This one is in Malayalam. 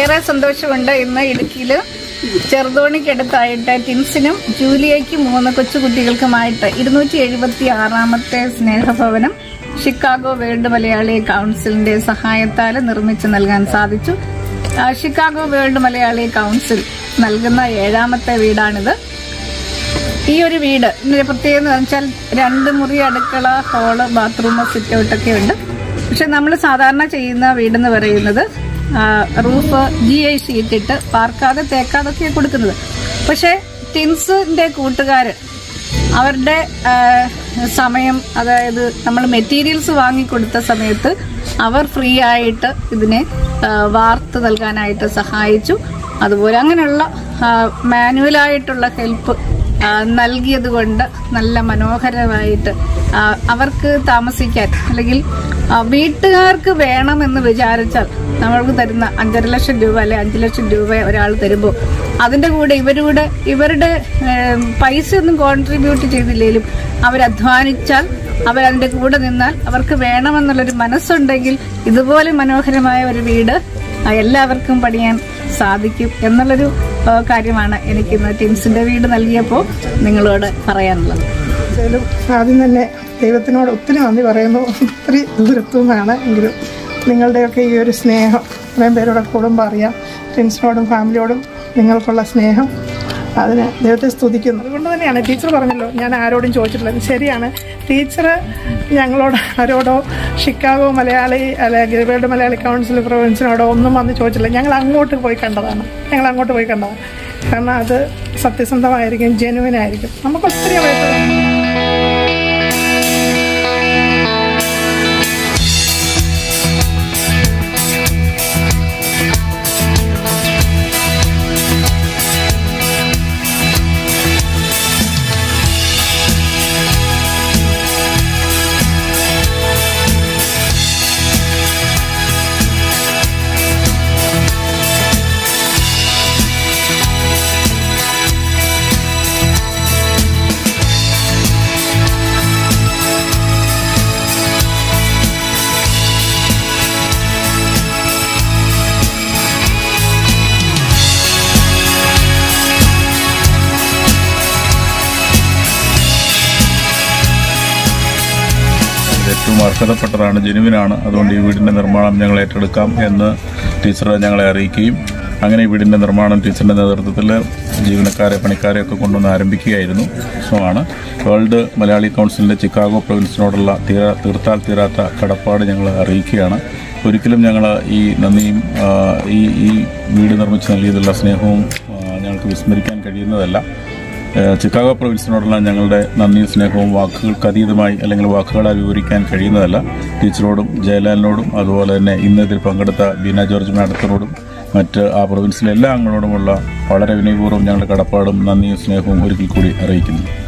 ഏറെ സന്തോഷമുണ്ട് ഇന്ന് ഇടുക്കിയിൽ ചെറുതോണിക്കടുത്തായിട്ട് ടിൻസിനും ജൂലിയയ്ക്കും മൂന്ന് കൊച്ചുകുട്ടികൾക്കുമായിട്ട് ഇരുന്നൂറ്റി എഴുപത്തി ആറാമത്തെ സ്നേഹഭവനം ഷിക്കാഗോ വേൾഡ് മലയാളി കൗൺസിലിന്റെ സഹായത്താൽ നിർമ്മിച്ചു നൽകാൻ സാധിച്ചു ആ, ഷിക്കാഗോ വേൾഡ് മലയാളി കൗൺസിൽ നൽകുന്ന ഏഴാമത്തെ വീടാണിത് ഈ ഒരു വീട് ഇതിന്റെ പ്രത്യേകത എന്ന് വെച്ചാൽ രണ്ട് മുറി അടുക്കള ഹോള് ബാത്റൂം സിറ്റ് ഔട്ടൊക്കെ ഉണ്ട് പക്ഷെ നമ്മൾ സാധാരണ ചെയ്യുന്ന വീടെന്ന് പറയുന്നത് ആ, റൂഫ് ജി ഐ ഷീറ്റ് ഇട്ട് പാർക്കാതെ തേക്കാതൊക്കെയാണ് കൊടുക്കുന്നത് പക്ഷെ ടിൻസിന്റെ കൂട്ടുകാര് അവരുടെ ആ, സമയം അതായത് നമ്മൾ മെറ്റീരിയൽസ് വാങ്ങിക്കൊടുത്ത സമയത്ത് അവർ ഫ്രീ ആയിട്ട് ഇതിനെ ആ, വാർത്ത് നൽകാനായിട്ട് സഹായിച്ചു അതുപോലെ അങ്ങനെയുള്ള മാനുവലായിട്ടുള്ള ഹെൽപ്പ് നൽകിയത് കൊണ്ട് നല്ല മനോഹരമായിട്ട് ആ, അവർക്ക് താമസിക്കാൻ അല്ലെങ്കിൽ ആ, വീട്ടുകാർക്ക് വേണമെന്ന് വിചാരിച്ചാൽ നമ്മൾക്ക് തരുന്ന അഞ്ചര ലക്ഷം രൂപ അല്ലെ അഞ്ചു ലക്ഷം രൂപ ഒരാൾ തരുമ്പോൾ അതിന്റെ കൂടെ ഇവരുടെ ഇവരുടെ ഏം, പൈസ ഒന്നും കോൺട്രിബ്യൂട്ട് ചെയ്തില്ലെങ്കിലും അവരധ്വാനിച്ചാൽ അവരതിന്റെ കൂടെ നിന്നാൽ അവർക്ക് വേണമെന്നുള്ളൊരു മനസ്സുണ്ടെങ്കിൽ ഇതുപോലെ മനോഹരമായ ഒരു വീട് ആ, എല്ലാവർക്കും പണിയാൻ സാധിക്കും എന്നുള്ളൊരു ആ, കാര്യമാണ് എനിക്ക് ഇന്ന് ടിൻസിന്റെ വീട് നൽകിയപ്പോൾ നിങ്ങളോട് പറയാനുള്ളത് എന്തായാലും ആദ്യം തന്നെ ദൈവത്തിനോട് ഒത്തിരി നന്ദി പറയുന്നു ഒത്തിരി ദൂരത്തുനിന്നാണ് എങ്കിലും നിങ്ങളുടെയൊക്കെ ഈ ഒരു സ്നേഹം ഇത്രയും പേരുടെ കുടുംബം അറിയാം ഫ്രണ്ട്സിനോടും ഫാമിലിയോടും നിങ്ങൾക്കുള്ള സ്നേഹം അതിന് ദൈവത്തെ സ്തുതിക്കുന്നു അതുകൊണ്ട് തന്നെയാണ് ടീച്ചർ പറഞ്ഞല്ലോ ഞാൻ ആരോടും ചോദിച്ചിട്ടില്ല ഇത് ശരിയാണ് ടീച്ചർ ഞങ്ങളോട് ആരോടോ ഷിക്കാഗോ മലയാളി അല്ലെങ്കിൽ വേൾഡ് മലയാളി കൗൺസിൽ പ്രൊവിൻസിനോടോ ഒന്നും വന്ന് ചോദിച്ചില്ല ഞങ്ങൾ അങ്ങോട്ട് പോയി കണ്ടതാണ് ഞങ്ങൾ അങ്ങോട്ട് പോയി കണ്ടതാണ് കാരണം അത് സത്യസന്ധമായിരിക്കും ജെനുവിൻ ആയിരിക്കും നമുക്ക് ഒത്തിരി അവർക്ക് ഏറ്റവും അർഹതപ്പെട്ടതാണ് ജനുവിനാണ് അതുകൊണ്ട് ഈ വീടിന്റെ നിർമ്മാണം ഞങ്ങൾ ഏറ്റെടുക്കാം എന്ന് ടീച്ചർ ഞങ്ങളെ അറിയിക്കുകയും അങ്ങനെ ഈ വീടിന്റെ നിർമ്മാണം ടീച്ചറിന്റെ നേതൃത്വത്തിൽ ജീവനക്കാരെ പണിക്കാരെ ഒക്കെ കൊണ്ടുവന്ന് ആരംഭിക്കുകയായിരുന്നു ശ്രമമാണ് വേൾഡ് മലയാളി കൗൺസിലിന്റെ ചിക്കാഗോ പ്രൊവിൻസിനോടുള്ള തീരാ തീർത്താൽ തീരാത്ത കടപ്പാട് ഞങ്ങൾ അറിയിക്കുകയാണ് ഒരിക്കലും ഞങ്ങൾ ഈ നന്ദിയും ആ, ഈ ഈ വീട് നിർമ്മിച്ച് നൽകിയതുള്ള സ്നേഹവും ആ, ഞങ്ങൾക്ക് വിസ്മരിക്കാൻ കഴിയുന്നതല്ല ഏഹ് ചിക്കാഗോ പ്രൊവിൻസിനോടുള്ള ഞങ്ങളുടെ നന്ദിയും സ്നേഹവും വാക്കുകൾക്ക് അതീതമായി അല്ലെങ്കിൽ വാക്കുകളാൽ വിവരിക്കാൻ കഴിയുന്നതല്ല ടീച്ചറോടും ജയലാലിനോടും അതുപോലെ തന്നെ ഇന്ന് ഇതിൽ പങ്കെടുത്ത ബീന ജോർജ് മാഡത്തിനോടും മറ്റ് ആ പ്രൊവിൻസിലെ എല്ലാ അംഗങ്ങളോടുമുള്ള വളരെ വിനയപൂർവ്വം ഞങ്ങളുടെ കടപ്പാടും നന്ദിയും സ്നേഹവും ഒരിക്കൽ കൂടി അറിയിക്കുന്നു